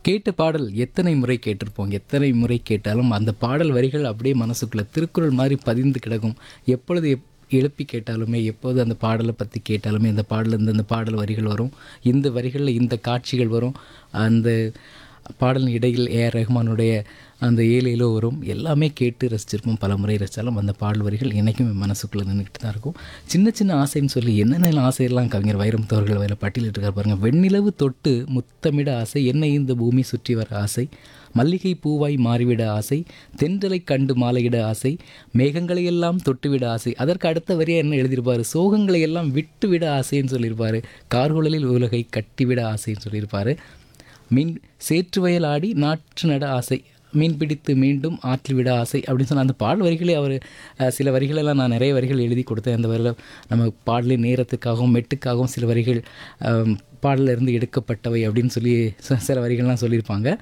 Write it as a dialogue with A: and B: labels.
A: கேட்ட பாடல் எத்தனை முறை கேட்டிருப்போம் எத்தனை முறை கேட்டாலும் அந்த பாடல் வரிகள் அப்படியே மனசுக்குள்ளே திருக்குறள் மாதிரி பதிந்து கிடக்கும் எப்பொழுது எப் எழுப்பி கேட்டாலுமே எப்போது அந்த பாடலை பற்றி கேட்டாலுமே இந்த பாடல் இந்த இந்த பாடல் வரிகள் வரும் இந்த வரிகளில் இந்த காட்சிகள் வரும் அந்த பாடலின் இடையில் ஏஆர் ரஹ்மானுடைய அந்த ஏழேலோ வரும் எல்லாமே கேட்டு ரசிச்சிருப்போம் பல முறை ரசித்தாலும் அந்த பாடல் வரிகள் என்றைக்கும் என் மனசுக்குள்ளே நின்றுக்கிட்டு தான் இருக்கும் சின்ன சின்ன ஆசைன்னு சொல்லி என்னென்ன ஆசையெல்லாம் கவிஞர் வைரமுத்து அவர்கள் வேலை பட்டியலிட்டிருக்கார் பாருங்கள் வெண்ணிலவு தொட்டு முத்தமிட ஆசை என்னை இந்த பூமி சுற்றி வர ஆசை மல்லிகை பூவாய் மாறிவிட ஆசை தென்றலை கண்டு மாலையிட ஆசை மேகங்களை எல்லாம் தொட்டுவிட ஆசை அதற்கு அடுத்த வரியா என்ன எழுதியிருப்பார் சோகங்களை எல்லாம் விட்டுவிட ஆசைன்னு சொல்லியிருப்பார் கார்குழலில் உலகை கட்டிவிட ஆசைன்னு சொல்லியிருப்பார் மீன் சேற்று வயல் ஆடி நாற்று நட ஆசை மீன் பிடித்து மீண்டும் ஆற்றில் விட ஆசை அப்படின்னு சொன்ன அந்த பாடல் வரிகளே அவர் அஹ், சில வரிகளெல்லாம் நான் நிறைய வரிகள் எழுதி கொடுத்தேன் அந்த வரியில் நம்ம பாடலின் நேரத்துக்காகவும் மெட்டுக்காகவும் சில வரிகள் அஹ், பாடல்ல இருந்து எடுக்கப்பட்டவை அப்படின்னு சொல்லி ச- சில வரிகள்லாம் சொல்லியிருப்பாங்க